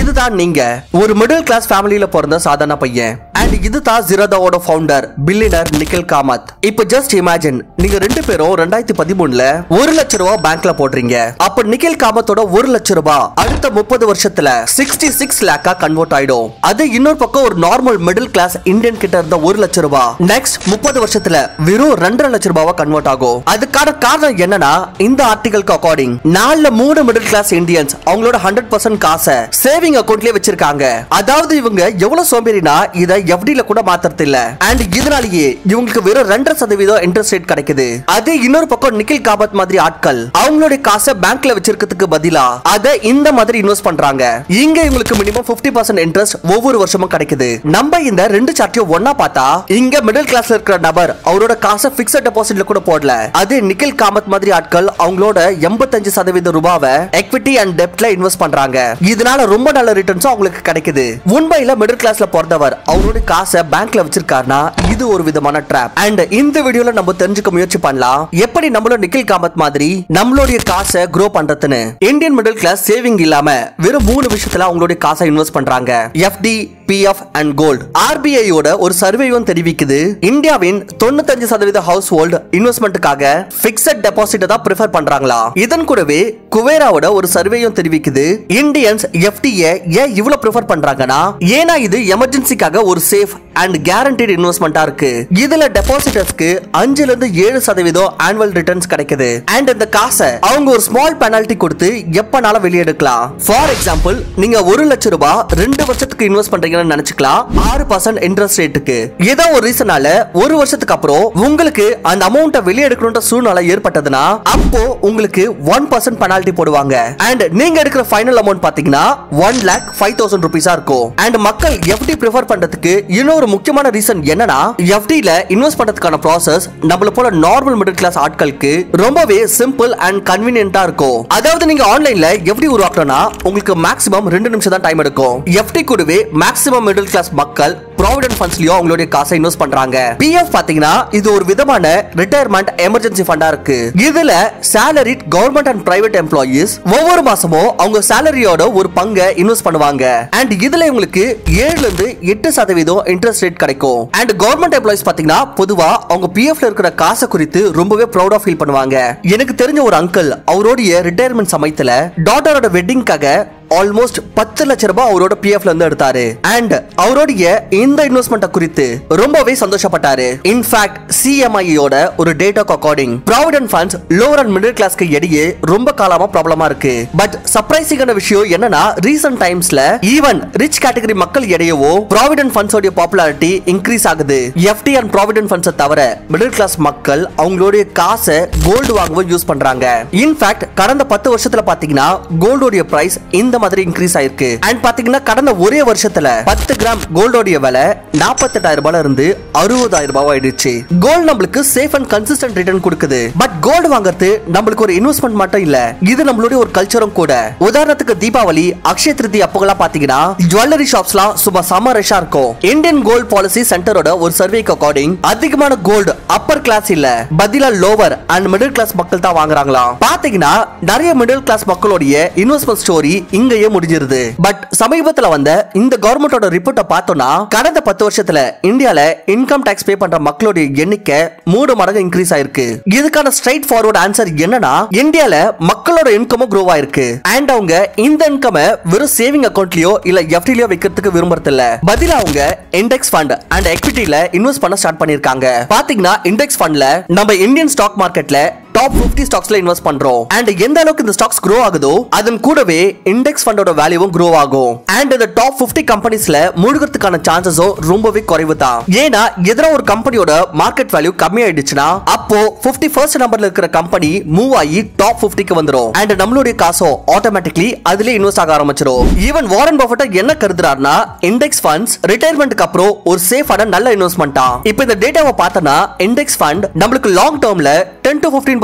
இதுதான் நீங்க ஒரு மிடில் கிளாஸ் ஃபேமிலியில பிறந்த சாதாரண பையன் அண்ட் இதுதான் ஜிரதாவோட ஃபவுண்டர் பில்லியனர் நிக்கில் காமத் இப்போ ஜஸ்ட் இமேஜின் நீங்க ரெண்டு பேரும் ரெண்டாயிரத்தி பதிமூணுல ஒரு லட்ச ரூபாய் பேங்க்ல போடுறீங்க அப்ப நிக்கில் காமத்தோட ஒரு லட்ச ரூபாய் அடுத்த முப்பது வருஷத்துல சிக்ஸ்டி சிக்ஸ் லேக்கா கன்வெர்ட் ஆயிடும் அது இன்னொரு பக்கம் ஒரு நார்மல் மிடில் கிளாஸ் இந்தியன் கிட்ட இருந்த ஒரு லட்ச ரூபாய் நெக்ஸ்ட் முப்பது வருஷத்துல வெறும் ரெண்டரை லட்ச ரூபாவா கன்வெர்ட் ஆகும் அதுக்கான காரணம் என்னன்னா இந்த ஆர்டிகலுக்கு அக்கார்டிங் நாலுல மூணு மிடில் கிளாஸ் இந்தியன்ஸ் அவங்களோட ஹண்ட்ரட் பர்சன்ட் காசை சேவிங் அக்கௌண்ட்லயே வச்சிருக்காங்க அதாவது இவங்க எவ்வளவு சோம்பேறினா இதை எஃப்டில கூட மாத்துறது இல்ல அண்ட் இதனாலேயே இவங்களுக்கு வெறும் ரெண்டரை சதவீதம் இன்ட்ரெஸ்ட் ரேட் கிடைக்குது அதே இன்னொரு பக்கம் நிக்கில் காபத் மாதிரி ஆட்கள் அவங்களுடைய காசை பேங்க்ல வச்சிருக்கிறதுக்கு பதிலா அதை இந்த மாதிரி இன்வெஸ்ட் பண்றாங்க இங்க இவங்களுக்கு மினிமம் 50% பர்சன்ட் இன்ட்ரெஸ்ட் ஒவ்வொரு வருஷமும் கிடைக்குது நம்ம இந்த ரெண்டு சார்ட்டையும் ஒன்னா பார்த்தா இங்க மிடில் கிளாஸ்ல இருக்கிற நபர் அவரோட காசை பிக்சட் டெபாசிட்ல கூட போடல அது நிக்கில் காமத் மாதிரி ஆட்கள் அவங்களோட எண்பத்தஞ்சு சதவீத ரூபாவை எக்விட்டி அண்ட் டெப்ட்ல இன்வெஸ்ட் பண்றாங்க இதனால ரொம்ப நல்ல ரிட்டர்ன்ஸும் அவங்களுக்கு கிடைக்குது உண்மையில மிடில் கிளாஸ்ல பிறந்தவர் அவரோட காசை பேங்க்ல வச்சிருக்காருனா இது ஒரு விதமான ட்ராப் அண்ட் இந்த வீடியோல நம்ம தெரிஞ்சுக்க முயற்சி பண்ணலாம் எப்படி நம்மளும் நிக்கில் காமத் மாதிரி நம்மளுடைய காசை க்ரோ பண்றதுன்னு இந்தியன் மிடில் கிளாஸ் சேவிங் இல்லாம வெறும் மூணு விஷயத்துல அவங்களுடைய காசை இன்வெஸ்ட் பண்றாங்க எஃப்டி பிஎஃப் அண்ட் கோல்ட் ஆர்பிஐயோட ஒரு சர்வேயும் தெரிவிக்குது இந்தியாவின் தொண்ணூத்தஞ்சு சதவீத ஹவுஸ் ஹோல்டு இன்வெஸ்ட்மெண்ட்டுக்காக பிக்சட் டெபாசிட் தான் ப்ரிஃபர் பண்றாங்களா இதன் கூடவே குவேராவோட ஒரு சர்வேயும் தெரிவிக்குது இந்தியன்ஸ் எஃப்டிஏ ஏன் இவ்வளவு ப்ரிஃபர் பண்றாங்கன்னா ஏன்னா இது எமர்ஜென்சிக்காக ஒரு சேஃப் அண்ட் கேரண்டட் இன்வெஸ்ட்மெண்டா இருக்கு இதுல டெபாசிட்டர்ஸ்க்கு அஞ்சுல இருந்து ஏழு சதவீதம் ஆனுவல் ரிட்டர்ன்ஸ் கிடைக்குது அண்ட் இந்த காசை அவங்க ஒரு ஸ்மால் பெனால்டி கொடுத்து எப்பனாலும் வெளியெடுக்கலாம் ஃபார் எக்ஸாம்பிள் நீங்க ஒரு லட்சம் ரூபாய் ரெண்டு வருஷத்துக்கு இன்வெஸ்ட் பண்றீங்கன்னு நினைச்சுக்கலாம் ஆறு பர்சன்ட் இன்ட்ரெஸ்ட் ரேட்டுக்கு ஏதோ ஒரு ரீசனால ஒரு வருஷத்துக்கு அப்புறம் உங்களுக்கு அந்த அமௌண்ட்டை வெளியெடுக்கணும்ன்ற சூழ்நிலை ஏற்பட்டதுன்னா அப்போ உங்களுக்கு ஒன் பர்சன்ட் பெனால்டி போடுவாங்க அண்ட் நீங்க எடுக்கிற ஃபைனல் அமௌண்ட் பாத்தீங்கன்னா ஒன் லேக் ஃபைவ் தௌசண்ட் ருபீஸா இருக்கும் அண்ட் மக்கள் எஃப்டி ப்ரிஃபர் பண்றதுக்கு இன்னொரு முக்கியமான ரீசன் என்னன்னா எஃப்டில இன்வெஸ்ட் பண்றதுக்கான ப்ராசஸ் நம்மள போல நார்மல் மிடில் கிளாஸ் ஆட்களுக்கு ரொம்பவே சிம்பிள் அண்ட் கன்வீனியன்ட்டா இருக்கும் அதாவது நீங்க ஆன்லைன்ல எஃப்டி உருவாக்கணும்னா உங்களுக்கு மேக்ஸிமம் ரெண்டு நிமிஷம் தான் டைம் எடுக்கும் எஃப்டி கூடவே மேக்ஸிமம் மிடில் கிளாஸ் மக்கள் ப்ராவிடன்ட் ஃபண்ட்ஸ்லயும் அவங்களுடைய காசை இன்வெஸ்ட் பண்றாங்க பிஎஃப் பாத்தீங்கன்னா இது ஒரு விதமான ரிட்டையர்மெண்ட் எமர்ஜென்சி ஃபண்டா இருக்கு இதுல salaried government and private employees ஒவ்வொரு மாசமும் அவங்க சேலரியோட ஒரு பங்கை இன்வெஸ்ட் பண்ணுவாங்க அண்ட் இதுல இவங்களுக்கு ஏழுல இருந்து எட்டு சதவீதம் இன்ட்ரெஸ்ட் ரேட் கிடைக்கும் அண்ட் கவர்மெண்ட் எம்ப்ளாயிஸ் பாத்தீங்கன்னா பொதுவா அவங்க பிஎஃப்ல இருக்கிற காசை குறித்து ரொம்பவே ப்ரௌடா ஃபீல் பண்ணுவாங்க எனக்கு தெரிஞ்ச ஒரு அங்கிள் அவருடைய ரிட்டையர்மெண்ட் சமயத்துல டாட்டரோட வெட்டிங்காக ஆல்மோஸ்ட் பத்து லட்ச ரூபாய் அவரோட பிஎஃப்ல இருந்து எடுத்தாரு அண்ட் அவருடைய இந்த இன்வெஸ்ட்மெண்ட் குறித்து ரொம்பவே சந்தோஷப்பட்டாரு இன்ஃபேக்ட் சிஎம்ஐயோட ஒரு டேட்டாக்கு அக்கார்டிங் provident funds lower and middle கிளாஸ்க்கு இடையே ரொம்ப காலமா ப்ராப்ளமா இருக்கு பட் சர்ப்ரைசிங்கான விஷயம் என்னன்னா ரீசன்ட் டைம்ஸ்ல ஈவன் ரிச் கேட்டகரி மக்கள் இடையவோ ப்ராவிடன்ட் ஃபண்ட்ஸோட பாப்புலாரிட்டி இன்க்ரீஸ் ஆகுது எஃப்டி அண்ட் ப்ராவிடன்ட் ஃபண்ட்ஸை தவிர மிடில் கிளாஸ் மக்கள் அவங்களுடைய காசை கோல்டு வாங்கவும் யூஸ் பண்றாங்க இன்ஃபேக்ட் கடந்த பத்து வருஷத்துல பாத்தீங்கன்னா கோல்டோடைய பிரைஸ் இந்த மாதிரி இன்க்ரீஸ் ஆயிருக்கு அண்ட் பாத்தீங்கன்னா கடந்த ஒரே வருஷத்துல பத்து கிராம் கோல்டோடைய விலை நாற்பத்தெட்டாயிரம் ரூபாயில இருந்து அறுபதாயிரம் ரூபாய் ஆயிடுச்சு கோல்டு நம்மளுக்கு சேஃப் அண்ட் கன்சிஸ்டன்ட் ரிட்டர்ன் கொடுக்குது பட் கோல்டு வாங்குறது நம்மளுக்கு ஒரு இன்வெஸ்ட்மெண்ட் மட்டும் இல்ல இது நம்மளுடைய ஒரு கல்ச்சரும் கூட உதாரணத்துக்கு தீபாவளி அக்ஷய திருதி அப்போலாம் பாத்தீங்கன்னா ஜுவல்லரி ஷாப்ஸ்லாம் சும்மா சம ரஷ்ஷா இருக்கும் இந்தியன் கோல்ட் பாலிசி சென்டரோட ஒரு சர்வேக்கு அக்கார்டிங் அதிகமான கோல்டு அப்பர் கிளாஸ் இல்ல பதிலா லோவர் அண்ட் மிடில் கிளாஸ் மக்கள் தான் வாங்குறாங்களாம் பாத்தீங்கன்னா நிறைய மிடில் கிளாஸ் மக்களுடைய இன்வெஸ்ட்மெண்ட் ஸ்டோரி இங்கேயே முடிஞ்சிருது பட் சமீபத்துல வந்த இந்த கவர்மெண்டோட ரிப்போர்ட்டை பார்த்தோம்னா கடந்த பத்து வருஷத்துல இந்தியால இன்கம் டாக்ஸ் பே பண்ற மக்களுடைய எண்ணிக்கை மூணு மடங்கு இன்க்ரீஸ் ஆயிருக்கு இதுக்கான ஸ்ட்ரைட் ஃபார்வர்ட் ஆன்சர் என்னன்னா இந்தியால மக்களோட இன்கமும் க்ரோ ஆயிருக்கு அண்ட் அவங்க இந்த இன்கம் வெறும் சேவிங் அக்கௌண்ட்லயோ இல்ல எஃப்டிலயோ வைக்கிறதுக்கு விரும்புறது இல்ல பதிலா அவங்க இண்டெக்ஸ் ஃபண்ட் அண்ட் எக்விட்டில இன்வெஸ்ட் பண்ண ஸ்டார்ட் பண்ணிருக்காங்க பாத்தீங்கன்னா இண்டெக்ஸ் ஃபண்ட்ல நம்ம இந்தியன் ஸ்டாக் மார்க்கெட்ல டாப் 50 ஸ்டாக்ஸ்ல இன்வெஸ்ட் பண்றோம் அண்ட் எந்த அளவுக்கு இந்த ஸ்டாக்ஸ் grow ஆகுதோ அதன் கூடவே இண்டெக்ஸ் ஃபண்டோட வேல்யூவும் grow ஆகும் அண்ட் இந்த டாப் 50 கம்பெனிஸ்ல முழுகிறதுக்கான சான்சஸும் ரொம்பவே குறைவு தான் ஏன்னா எதிர ஒரு கம்பெனியோட மார்க்கெட் வேல்யூ கம்மி ஆயிடுச்சுன்னா அப்போ 51st ஃபர்ஸ்ட் நம்பர்ல இருக்கிற கம்பெனி மூவ் ஆகி டாப் 50 க்கு வந்துரும் அண்ட் நம்மளுடைய காசும் ஆட்டோமேட்டிக்லி அதுலயே இன்வெஸ்ட் ஆக ஆரம்பிச்சிடும் ஈவன் வாரன் பஃபெட் என்ன கருதுறாருன்னா இண்டெக்ஸ் ஃபண்ட்ஸ் ரிட்டையர்மெண்ட்க்கு அப்புறம் ஒரு சேஃபான நல்ல இன்வெஸ்ட்மெண்டா இப்போ இந்த டேட்டாவை பார்த்தனா இண்டெக்ஸ் ஃபண்ட் நம்மளுக்கு லாங் டேர்ம்ல 10 டு 15%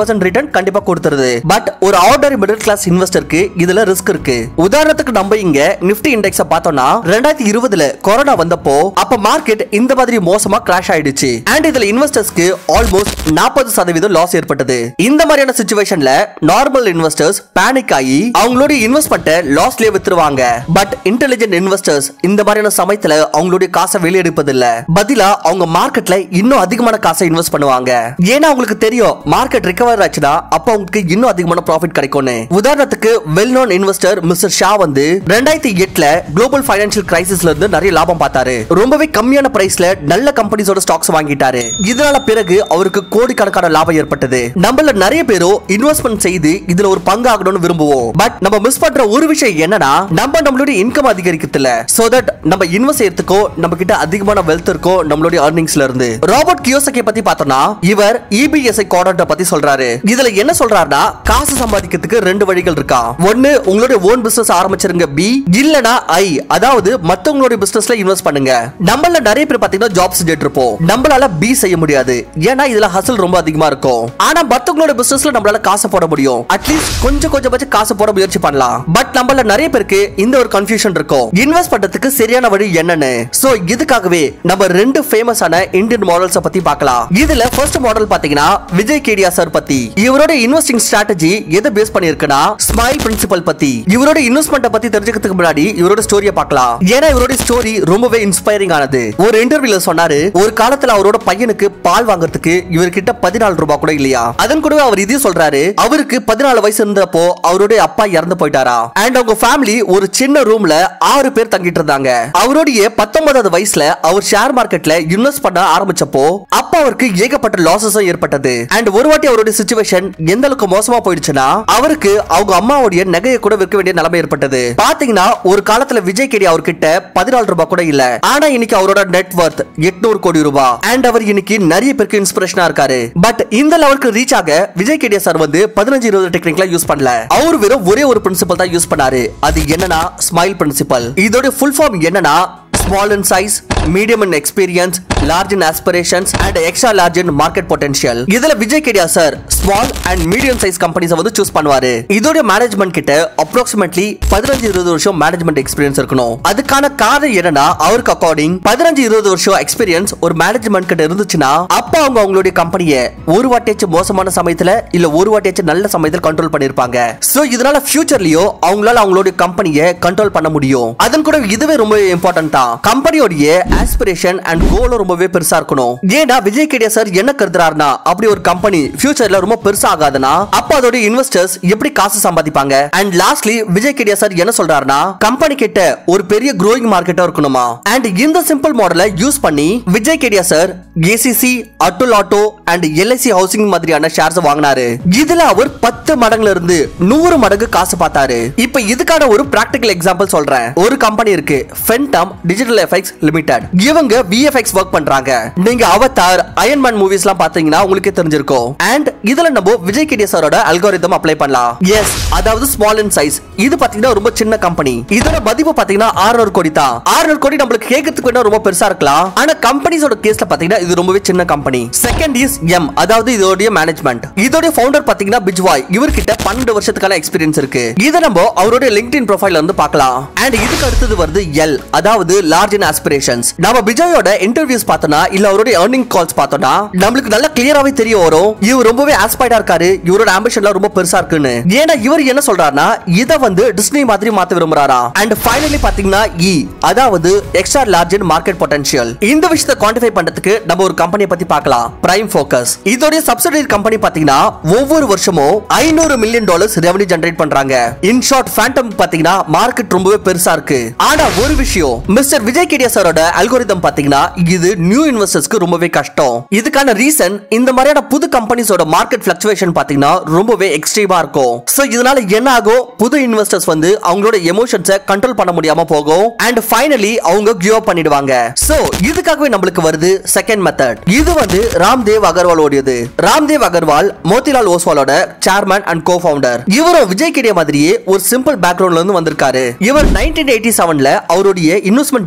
பர்சன்ட் ரிட்டர்ன் கண்டிப்பா கொடுத்துருது பட் ஒரு ஆர்டினரி மிடில் கிளாஸ் இன்வெஸ்டருக்கு இதுல ரிஸ்க் இருக்கு உதாரணத்துக்கு நம்ம இங்க நிப்டி இண்டெக்ஸ் பார்த்தோம்னா ரெண்டாயிரத்தி இருபதுல கொரோனா வந்தப்போ அப்ப மார்க்கெட் இந்த மாதிரி மோசமா கிராஷ் ஆயிடுச்சு அண்ட் இதுல இன்வெஸ்டர்ஸ்க்கு ஆல்மோஸ்ட் நாற்பது சதவீதம் லாஸ் ஏற்பட்டது இந்த மாதிரியான சுச்சுவேஷன்ல நார்மல் இன்வெஸ்டர்ஸ் பேனிக் ஆகி அவங்களுடைய இன்வெஸ்ட்மெண்ட்டை லாஸ்லயே வித்துருவாங்க பட் இன்டெலிஜென்ட் இன்வெஸ்டர்ஸ் இந்த மாதிரியான சமயத்துல அவங்களுடைய காசை வெளியெடுப்பது இல்ல பதிலா அவங்க மார்க்கெட்ல இன்னும் அதிகமான காசை இன்வெஸ்ட் பண்ணுவாங்க ஏன்னா அவங்களுக்கு தெரியும் மார்க்கெட் ரிகவர் ஆச்சுன்னா அப்ப அவங்களுக்கு இன்னும் அதிகமான ப்ராஃபிட் கிடைக்கும்னு உதாரணத்துக்கு well known investor mister Shah வந்து ரெண்டாயிரத்தி எட்டுல குளோபல் ஃபைனான்சியல் கிரைசிஸ்ல இருந்து நிறைய லாபம் பார்த்தாரு ரொம்பவே கம்மியான பிரைஸ்ல நல்ல கம்பெனிஸோட ஸ்டாக்ஸ் வாங்கிட்டாரு இதனால பிறகு அவருக்கு கோடிக்கணக்கான லாபம் ஏற்பட்டது நம்மள நிறைய பேரும் இன்வெஸ்ட்மெண்ட் செய்து இதுல ஒரு பங்கு ஆகணும்னு விரும்புவோம் பட் நம்ம மிஸ் பண்ற ஒரு விஷயம் என்னன்னா நம்ம நம்மளுடைய இன்கம் அதிகரிக்கிறதுல சோ தட் நம்ம இன்வெஸ்ட் செய்யறதுக்கோ நம்ம கிட்ட அதிகமான வெல்த் இருக்கோ நம்மளுடைய earningsல இருந்து ராபர்ட் கியோசக்கி பத்தி பார்த்தோம்னா இவர் இபிஎஸ்ஐ குவாட்ரண்ட பத்தி சொல்றாரு இதுல என்ன சொல்றாருன்னா காசு சம்பாதிக்கிறதுக்கு ரெண்டு வழிகள் இருக்கா ஒன்னு உங்களுடைய ஓன் பிசினஸ் ஆரம்பிச்சிருங்க பி இல்லனா ஐ அதாவது மத்தவங்களுடைய பிசினஸ்ல இன்வெஸ்ட் பண்ணுங்க நம்மள நிறைய பேர் பாத்தீங்கன்னா ஜாப் செஞ்சுட்டு இருப்போம் நம்மளால பி செய்ய முடியாது ஏன்னா இதுல ஹசல் ரொம்ப அதிகமா இருக்கும் ஆனா மத்தவங்களோட பிசினஸ்ல நம்மளால காசு போட முடியும் அட்லீஸ்ட் கொஞ்சம் கொஞ்சம் பட்சம் காசு போட முயற்சி பண்ணலாம் பட் நம்மள நிறைய பேருக்கு இந்த ஒரு கன்ஃபியூஷன் இருக்கும் இன்வெஸ்ட் பண்றதுக்கு சரியான வழி என்னன்னு சோ இதுக்காகவே நம்ம ரெண்டு ஃபேமஸான இந்தியன் மாடல்ஸ் பத்தி பார்க்கலாம் இதுல ஃபர்ஸ்ட் மாடல் பாத்தீங்கன்னா விஜய் கேடியா சார் பத்தி இவரோட இன்வெஸ்டிங் ஸ்ட்ராட்டஜி எதை பேஸ் பண்ணிருக்குன்னா ஸ்மைல் பிரின்சிபல் பத்தி இவரோட இன்வெஸ்ட்மெண்ட் பத்தி தெரிஞ்சுக்கிறதுக்கு முன்னாடி இவரோட ஸ்டோரியை பார்க்கலாம் ஏன்னா இவரோட ஸ்டோரி ரொம்பவே இன்ஸ்பைரிங் ஆனது ஒரு இன்டர்வியூல சொன்னாரு ஒரு காலத்துல அவரோட பையனுக்கு பால் வாங்குறதுக்கு இவர்கிட்ட பதினாலு ரூபாய் கூட இல்லையா அதன் கூடவே அவர் இதையும் சொல்றாரு அவருக்கு பதினாலு வயசு இருந்தப்போ அவருடைய அப்பா இறந்து போயிட்டாரா அண்ட் அவங்க ஃபேமிலி ஒரு சின்ன ரூம்ல ஆறு பேர் தங்கிட்டு இருந்தாங்க அவருடைய பத்தொன்பதாவது வயசுல அவர் ஷேர் மார்க்கெட்ல இன்வெஸ்ட் பண்ண ஆரம்பிச்சப்போ அப்ப அவருக்கு ஏகப்பட்ட லாசஸும் ஏற்பட்டது அண்ட் ஒரு வாட்டி அவருடைய சுச்சுவேஷன் எந்த அளவுக்கு மோசமா போயிடுச்சுன்னா அவருக்கு அவங்க அம்மாவுடைய நகையை கூட விற்க வேண்டிய நிலைமை ஏற்பட்டது பாத்தீங்கன்னா ஒரு காலத்துல விஜய் கேடி அவர்கிட்ட பதினாலு ரூபாய் கூட இல்ல ஆனா இன்னைக்கு அவரோட நெட் ஒர்த் எட்நூறு கோடி ரூபாய் அண்ட் அவர் இன்னைக்கு நிறைய பேருக்கு இன்ஸ்பிரேஷனா இருக்காரு பட் இந்த லெவலுக்கு ரீச் ஆக விஜய் கேடியா சார் வந்து பதினஞ்சு இருபது டெக்னிக்லாம் யூஸ் பண்ணல அவர் வெறும் ஒரே ஒரு பிரின்சிபல் தான் யூஸ் பண்ணாரு அது என்னன்னா ஸ்மைல் பிரின்சிபல் இதோட ஃபுல் ஃபார்ம் என்னன்னா small in size medium in experience large in aspirations and extra large in market potential இதுல Vijay Kedia sir small and medium size companies வந்து சூஸ் பண்ணுவாரு இதோட மேனேஜ்மெண்ட் கிட்ட அப்ராக்சிமேட்லி பதினஞ்சு இருபது வருஷம் மேனேஜ்மெண்ட் எக்ஸ்பீரியன்ஸ் இருக்கணும் அதுக்கான காரணம் என்னன்னா அவருக்கு அக்கார்டிங் பதினஞ்சு இருபது வருஷம் எக்ஸ்பீரியன்ஸ் ஒரு மேனேஜ்மெண்ட் கிட்ட இருந்துச்சுன்னா அப்ப அவங்க அவங்களுடைய கம்பெனியை ஒரு வாட்டியாச்சும் மோசமான சமயத்துல இல்ல ஒரு வாட்டியாச்சும் நல்ல சமயத்துல கண்ட்ரோல் பண்ணிருப்பாங்க சோ இதனால ஃபியூச்சர்லயோ அவங்களால அவங்களுடைய கம்பெனியை கண்ட்ரோல் பண்ண முடியும் அதன் கூட இதுவே ரொம்ப இம்பார்ட்டன்ட் தான் கம்பெனியோடைய ஆஸ்பிரேஷன் அண்ட் கோலும் ரொம்பவே பெருசா இருக்கணும் ஏன்னா விஜய் கேடியா சார் என்ன கருதுறாருன்னா அப்படி ஒரு கம்பெனி ஃபியூச்சர்ல ரொம்ப பெருசா ஆகாதுன்னா அப்ப அதோட இன்வெஸ்டர்ஸ் எப்படி காசு சம்பாதிப்பாங்க and lastly Vijay Kedia sir என்ன சொல்றாருன்னா கம்பெனி கிட்ட ஒரு பெரிய growing மார்க்கெட்டா இருக்கணுமா அண்ட் இந்த சிம்பிள் மாடலை யூஸ் பண்ணி Vijay Kedia sir ACC Atul auto and LIC housing மாதிரியான ஷேர்ஸ் வாங்கினாரு இதுல அவர் பத்து மடங்குல இருந்து நூறு மடங்கு காசு பார்த்தாரு இப்ப இதுக்கான ஒரு பிராக்டிகல் எக்ஸாம்பிள் சொல்றேன் ஒரு கம்பெனி இருக்கு ஃபென்டம் டிஜிட்டல் எஃபெக்ட்ஸ் லிமிடெட் இவங்க விஎஃப்எக்ஸ் ஒர்க் பண்றாங்க நீங்க அவதார் அயன்மேன் மூவிஸ்லாம் பாத்தீங்கன்னா உங்களுக்கே தெரிஞ்சிருக்கும் அண்ட் இதுல நம்ம விஜய் கேடியா சாரோட அல்காரிதம் அப்ளை பண்ணலாம் எஸ் அதாவது ஸ்மால் இன் சைஸ் இது பாத்தீங்கன்னா ரொம்ப சின்ன கம்பெனி இதோட மதிப்பு பாத்தீங்கன்னா 600 கோடி தான் 600 கோடி நம்மளுக்கு கேட்கறதுக்கு வேணா ரொம்ப பெருசா இருக்கலாம் ஆனா கம்பெனிஸோட கேஸ்ல பாத்தீங்கன்னா இது ரொம்பவே சின்ன கம்பெனி செகண்ட் இஸ் எம் அதாவது இதோடைய மேனேஜ்மெண்ட் இதோட ஃபவுண்டர் பாத்தீங்கன்னா பிஜ்வாய் இவர்கிட்ட பன்னெண்டு வருஷத்துக்கான எக்ஸ்பீரியன்ஸ் இருக்கு இதை நம்ம அவருடைய லிங்க்டின் ப்ரொஃபைல்ல இருந்து பார்க்கலாம் அண்ட் இதுக்கு அடுத்தது வருது எல் அதாவது லார்ஜ் இன் ஆஸ்பிரேஷன்ஸ் நம்ம பிஜாயோட இன்டர்வியூஸ் பார்த்தோம்னா இல்ல அவருடைய ஏர்னிங் கால்ஸ் பார்த்தோம்னா நம்மளுக்கு நல்லா கிளியராவே தெரிய வரும் இவர் ரொம்பவே ஆஸ்பைடா இருக்காரு இவரோட ஆம்பிஷன்லாம் ரொம்ப பெருசா இருக்குன்னு ஏன்னா இவர் என்ன சொல்றாருன்னா இத வந்து டிஸ்னி மாதிரி மாத்த விரும்புறாரா அண்ட் ஃபைனலி பாத்தீங்கன்னா இ அதாவது extra large in market potential இந்த விஷயத்தை குவான்டிஃபை பண்றதுக்கு நம்ம ஒரு கம்பெனியை பத்தி பார்க்கலாம் பிரைம் ஃபோக்கஸ் இதோட சப்சிடரி கம்பெனி பாத்தீங்கன்னா ஒவ்வொரு வருஷமும் ஐநூறு மில்லியன் டாலர்ஸ் ரெவன்யூ ஜெனரேட் பண்றாங்க இன் ஷார்ட் ஃபேண்டம் பாத்தீங்கன்னா மார்க்கெட் ரொம்பவே பெருசா இருக்கு ஆனா ஒரு விஷயம் மிஸ்டர் விஜய் கேடியா சாரோட அல்கோரிதம் பாத்தீங்கன்னா இது நியூ இன்வெஸ்டர்ஸ்க்கு ரொம்பவே கஷ்டம் இதுக்கான ரீசன் இந்த மாதிரியான புது கம்பெனிஸோட மார்க்கெட் பிளக்சுவேஷன் பாத்தீங்கன்னா ரொம்பவே எக்ஸ்ட்ரீமா இருக்கும் சோ இதனால என்ன ஆகும் புது இன்வெஸ்டர்ஸ் வந்து அவங்களோட எமோஷன்ஸை கண்ட்ரோல் பண்ண முடியாம போகும் அண்ட் ஃபைனலி அவங்க கிவ் அப் பண்ணிடுவாங்க சோ இதுக்காகவே நம்மளுக்கு வருது செகண்ட் மெத்தட் இது வந்து ராம்தேவ் அகர்வால் ஓடியது ராம்தேவ் அகர்வால் மோதிலால் ஓஸ்வாலோட சேர்மன் அண்ட் கோ ஃபவுண்டர் இவரும் விஜய் கேடியா மாதிரியே ஒரு சிம்பிள் பேக்ரவுண்ட்ல இருந்து வந்திருக்காரு இவர் நைன்டீன் எயிட்டி செவன்ல அவருடைய இன்வெஸ்ட்மெண்ட்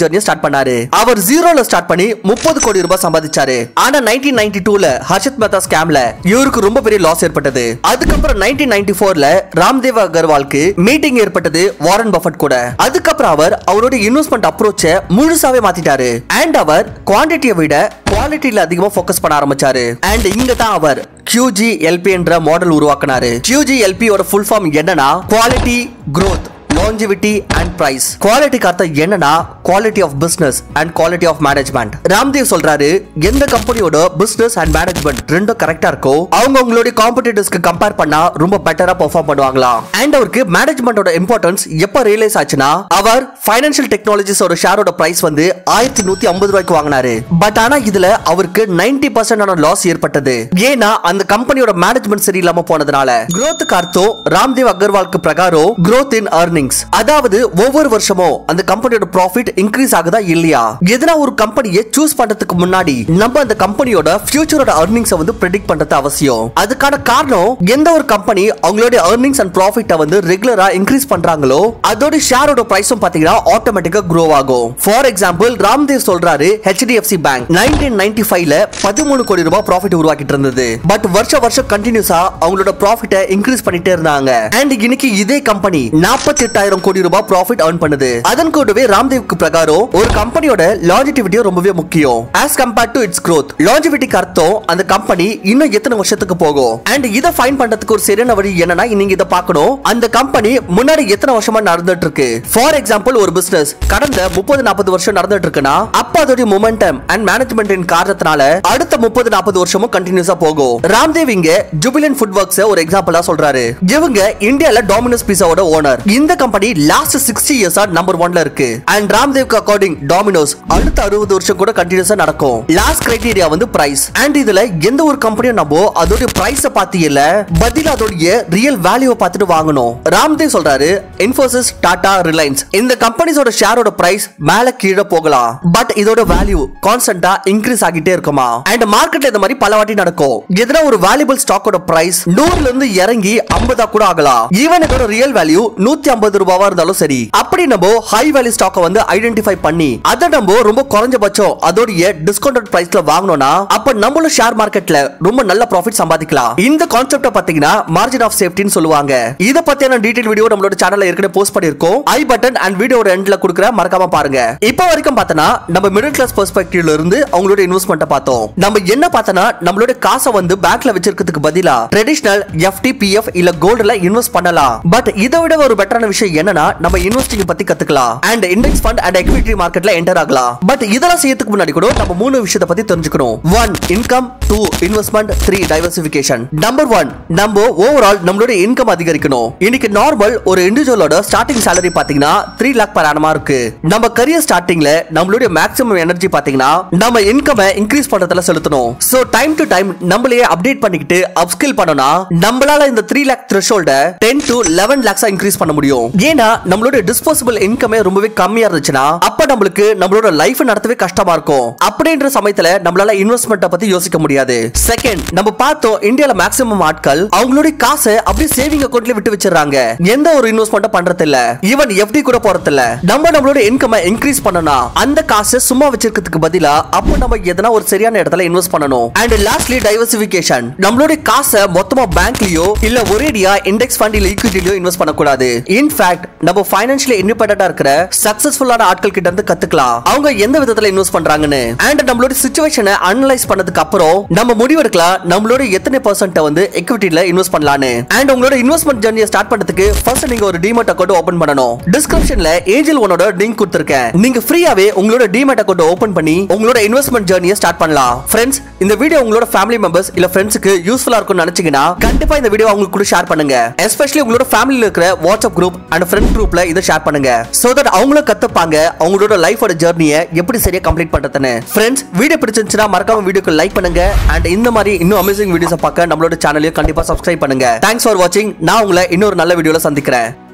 ஜர்னியை ஸ்டார்ட் பண்ணாரு அவர் ஜீரோல ஸ்டார்ட் பண்ணி முப்பது கோடி ரூபாய் சம்பாதிச்சாரு ஆனா நைன்டீன் நைன்டி டூல ஹர்ஷத் மேத்தா ஸ்கேம்ல இவருக்கு ரொம்ப பெரிய லாஸ் ஏற்பட்டது அதுக்கப்புறம் நைன்டீன் நைன்டி ஃபோர்ல ராம்தேவ் அகர்வாலுக்கு மீட்டிங் ஏற்பட்டது வாரன் பஃபட் கூட அதுக்கப்புறம் அவர் அவரோட இன்வெஸ்ட்மெண்ட் அப்ரோச்ச முழுசாவே மாத்திட்டாரு அண்ட் அவர் குவான்டிட்டியை விட குவாலிட்டியில அதிகமா ஃபோக்கஸ் பண்ண ஆரம்பிச்சாரு அண்ட் இங்க தான் அவர் QGLP என்ற மாடல் உருவாக்குனாரு QGLP ஓட ஃபுல் ஃபார்ம் என்னன்னா quality growth longevity and price குவாலிட்டிக்கு அர்த்தம் என்னன்னா quality of business and quality of management Ramdev சொல்றாரு எந்த கம்பெனியோட பிசினஸ் அண்ட் மேனேஜ்மெண்ட் ரெண்டும் கரெக்டா இருக்கோ அவங்க உங்களுடைய காம்படிட்டர்ஸ்க்கு கம்பேர் பண்ணா ரொம்ப பெட்டரா பெர்ஃபார்ம் பண்ணுவாங்களா அண்ட் அவருக்கு மேனேஜ்மெண்டோட இம்பார்ட்டன்ஸ் எப்ப ரியலைஸ் ஆச்சுன்னா அவர் ஃபைனான்சியல் டெக்னாலஜிஸோட ஷேரோட பிரைஸ் வந்து ஆயிரத்தி நூத்தி ஐம்பது ரூபாய்க்கு வாங்கினாரு பட் ஆனா இதுல அவருக்கு நைன்டி பர்சன்டான லாஸ் ஏற்பட்டது ஏன்னா அந்த கம்பெனியோட மேனேஜ்மெண்ட் சரியில்லாம போனதுனால growth-க்கு அர்த்தம் ராம்தேவ் அகர்வாலுக்கு பிரகாரம் growth in earnings அதாவது ஒவ்வொரு வருஷமும் அந்த கம்பெனியோட ப்ராஃபிட் இன்க்ரீஸ் ஆகுதா இல்லையா எதனா ஒரு கம்பெனியை சூஸ் பண்றதுக்கு முன்னாடி நம்ம அந்த கம்பெனியோட ஃபியூச்சரோட earnings வந்து ப்ரெடிக்ட் பண்றது அவசியம் அதுக்கான காரணம் எந்த ஒரு கம்பெனி அவங்களுடைய earnings அண்ட் ப்ராஃபிட்டை வந்து ரெகுலரா இன்க்ரீஸ் பண்றாங்களோ அதோட ஷேரோட பிரைஸும் பாத்தீங்கன்னா ஆட்டோமேட்டிக்கா க்ரோ ஆகும் ஃபார் எக்ஸாம்பிள் ராம்தேவ் சொல்றாரு ஹெச்டிஎஃப்சி பேங்க் நைன்டீன் நைன்டி ஃபைவ்ல பதிமூணு கோடி ரூபாய் ப்ராஃபிட் உருவாக்கிட்டு இருந்தது பட் வருஷ வருஷம் கண்டினியூஸா அவங்களோட ப்ராஃபிட்டை இன்க்ரீஸ் பண்ணிட்டே இருந்தாங்க அண்ட் இன்னைக்கு இதே கம்பெனி நாற்பத்தி எட்டாயிரம் கோடி ரூபாய் ப்ராஃபிட் earn பண்ணுது அதன் கூடவே ராம்தேவ்க்கு பிரகாரம் ஒரு கம்பெனியோட லாஞ்சிட்டிவிட்டியும் ரொம்பவே முக்கியம் as compared to its growth லாஞ்சிவிட்டிக்கு அர்த்தம் அந்த கம்பெனி இன்னும் எத்தனை வருஷத்துக்கு போகும் அண்ட் இதை ஃபைன் பண்றதுக்கு ஒரு சரியான வழி என்னன்னா நீங்க இதை பார்க்கணும் அந்த கம்பெனி முன்னாடி எத்தனை வருஷமா நடந்துட்டு இருக்கு ஃபார் எக்ஸாம்பிள் ஒரு பிசினஸ் கடந்த முப்பது நாற்பது வருஷம் நடந்துட்டு இருக்குன்னா அப்ப அதோட மொமெண்டம் அண்ட் மேனேஜ்மெண்டின் காரணத்தினால அடுத்த முப்பது நாற்பது வருஷமும் கண்டினியூஸா போகும் ராம்தேவ் இங்க ஜுபிலன் ஃபுட் ஒர்க்ஸ் ஒரு எக்ஸாம்பிளா சொல்றாரு இவங்க இந்தியால டாமினோஸ் பீஸாவோட ஓனர் இந்த கம்பெனி லாஸ்ட் சிக்ஸ்டி இயர்ஸா நம்பர் ஒன்ல இருக்கு அண்ட் ராம்தேவ்க்கு அக்கார்டிங் டாமினோஸ் அடுத்த அறுபது வருஷம் கூட கண்டினியூஸா நடக்கும் லாஸ்ட் கிரைட்டீரியா வந்து பிரைஸ் அண்ட் இதுல எந்த ஒரு கம்பெனியும் நம்ம அதோட பிரைஸ பார்த்து இல்ல பதில் அதோடைய ரியல் வேல்யூ பார்த்துட்டு வாங்கணும் ராம்தேவ் சொல்றாரு இன்ஃபோசிஸ் டாடா ரிலையன்ஸ் இந்த கம்பெனிஸோட ஷேரோட பிரைஸ் மேல கீழே போகலாம் பட் இதோட வேல்யூ கான்ஸ்டன்டா இன்க்ரீஸ் ஆகிட்டே இருக்குமா அண்ட் மார்க்கெட்ல இந்த மாதிரி பல வாட்டி நடக்கும் எதுனா ஒரு வேல்யூபிள் ஸ்டாக்கோட பிரைஸ் நூறுல இருந்து இறங்கி ஐம்பதா கூட ஆகலாம் ஈவன் இதோட ரியல் வேல்யூ நூத்தி ஐம்பது ரூபாவா இருந்தாலும் சரி அப்படி நம்ம ஹை வேல்யூ ஸ்டாக்கை வந்து ஐடென்டிஃபை பண்ணி அதை நம்ம ரொம்ப குறைஞ்சபட்சம் அதோடைய டிஸ்கவுண்டட் பிரைஸ்ல வாங்கணும்னா அப்ப நம்மளும் ஷேர் மார்க்கெட்ல ரொம்ப நல்ல ப்ராஃபிட் சம்பாதிக்கலாம் இந்த கான்செப்ட பாத்தீங்கன்னா மார்ஜின் ஆஃப் சேஃப்டின்னு சொல்லுவாங்க இத பத்தியான டீடைல் வீடியோ நம்மளோட சேனல்ல ஏற்கனவே போஸ்ட் பண்ணிருக்கோம் ஐ பட்டன் அண்ட் வீடியோட எண்ட்ல கொடுக்குற மறக்காம பாருங்க இப்போ வரைக்கும் பார்த்தனா நம்ம மிடில் கிளாஸ் பெர்ஸ்பெக்டிவ்ல இருந்து அவங்களோட இன்வெஸ்ட்மெண்ட்டை பார்த்தோம் நம்ம என்ன பார்த்தனா நம்மளோட காசை வந்து பேங்க்ல வச்சிருக்கிறதுக்கு பதிலா ட்ரெடிஷனல் எஃப்டி பிஎஃப் இல்ல கோல்டுல இன்வெஸ்ட் பண்ணலாம் பட் இதை விட ஒரு பெட்டரான விஷயம் என்னன்னா நம்ம இன்வெஸ்டிங் பத்தி கத்துக்கலாம் and index fund and equity மார்க்கெட்ல என்டர் ஆகலாம் பட் இதெல்லாம் செய்யறதுக்கு முன்னாடி கூட நம்ம மூணு விஷயத்தை பத்தி தெரிஞ்சுக்கணும் one income two investment three diversification number one நம்ம ஓவரால் நம்மளோட இன்கம் அதிகரிக்கணும் இன்னைக்கு நார்மல் ஒரு இண்டிவிஜுவலோட ஸ்டார்டிங் salary பாத்தீங்கன்னா த்ரீ லேக் per annum இருக்கு நம்ம கரியர் ஸ்டார்டிங்ல நம்மளுடைய மேக்ஸிமம் எனர்ஜி பாத்தீங்கன்னா நம்ம இன்கம் இன்க்ரீஸ் பண்றதுல செலுத்தணும் சோ டைம் டு டைம் நம்மளையே அப்டேட் பண்ணிக்கிட்டு அப்ஸ்கில் பண்ணோம்னா நம்மளால இந்த த்ரீ லேக் த்ரெஷோல்ட டென் டு லெவன் லேக்ஸா இன்க்ரீஸ் பண்ண முடியும் ஏன்னா நம்மளோட டிஸ்போசபிள் இன்கமே ரொம்பவே கம்மியா இருந்துச்சுன்னா அப்ப நம்மளுக்கு நம்மளோட லைஃப் நடத்தவே கஷ்டமா இருக்கும் அப்படின்ற சமயத்துல நம்மளால இன்வெஸ்ட்மெண்ட் பத்தி யோசிக்க முடியாது செகண்ட் நம்ம பார்த்தோம் இந்தியால மேக்ஸிமம் ஆட்கள் அவங்களுடைய காசை அப்படியே சேவிங் அக்கௌண்ட்ல விட்டு வச்சிடறாங்க எந்த ஒரு இன்வெஸ்ட்மெண்ட் பண்றது இல்ல ஈவன் எஃப்டி கூட போறது இல்ல நம்ம நம்மளோட இன்கம் இன்க்ரீஸ் பண்ணணும் அந்த காசை சும்மா வச்சிருக்கிறதுக்கு பதிலா அப்போ நம்ம எதனா ஒரு சரியான இடத்துல இன்வெஸ்ட் பண்ணணும் அண்ட் லாஸ்ட்லி டைவர்சிபிகேஷன் நம்மளுடைய காசை மொத்தமா பேங்க்லயோ இல்ல ஒரேடியா இண்டெக்ஸ் ஃபண்ட் இல்ல ஈக்விட்டிலயோ இன்வெஸ்ட் பண்ணக்கூடாது இன்ஃபேக்ட் நம்ம ஃபைனான்சியலி இண்டிபெண்டா இருக்கிற சக்சஸ்ஃபுல்லான ஆட்கள் கிட்ட இருந்து கத்துக்கலாம் அவங்க எந்த விதத்துல இன்வெஸ்ட் பண்றாங்கன்னு அண்ட் நம்மளோட சுச்சுவேஷனை அனலைஸ் பண்ணதுக்கு அப்புறம் நம்ம முடிவெடுக்கலாம் நம்மளோட எத்தனை பர்சன்ட் வந்து எக்விட்டில இன்வெஸ்ட் பண்ணலாம்னு அண்ட் உங்களோட இன்வெஸ்ட்மெண்ட் ஜர்னியை ஸ்டார்ட் பண்றதுக்கு ஃபர்ஸ்ட் நீங்க ஒரு டிமெட் அக்கௌண்ட் ஓபன் பண்ணணும் டிஸ்கிரிப்ஷன்ல ஏஞ்சல் ஒனோட லிங்க் கொடுத்திருக்கேன் நீங்க ஃப்ரீயாவே உங்களோட டிமெட் அக்கௌண்ட் ஓபன் பண்ணி உங்களோட இன்வெஸ்ட்மெண்ட் ஜர்னியை ஸ்டார்ட் பண்ணலாம் ஃப்ரெண்ட்ஸ் இந்த வீடியோ உங்களோட ஃபேமிலி மெம்பர்ஸ் இல்ல ஃப்ரெண்ட்ஸ்க்கு யூஸ்ஃபுல்லா இருக்கும்னு நினைச்சீங்கன்னா கண்டிப்பா இந்த வீடியோ அவங்களுக்கு கூட ஷேர் பண்ணுங்க எஸ்பெஷலி உங்களோட ஃபேமிலில இருக்கிற வாட்ஸ்அப் குரூப் அண்ட் ஃப்ரெண்ட் குரூப்ல இதை ஷேர் பண்ணுங்க சோ தட் அவங்களும் கத்துப்பாங்க அவங்களோட லைஃபோட ஜர்னியை எப்படி சரியா கம்ப்ளீட் பண்றதுன்னு ஃப்ரெண்ட்ஸ் வீடியோ பிடிச்சிருந்துச்சுன்னா மறக்காம வீடியோக்கு லைக் பண்ணுங்க அண்ட் இந்த மாதிரி இன்னும் அமேசிங் வீடியோஸ் பார்க்க நம்மளோட சேனலையும் கண்டிப்பா சப்ஸ்கிரைப் பண்ணுங்க தேங்க்ஸ் ஃபார் வாட்சிங் நான் உங்களை இன்னொரு நல்ல வீடியோல சந்திக்கிறேன்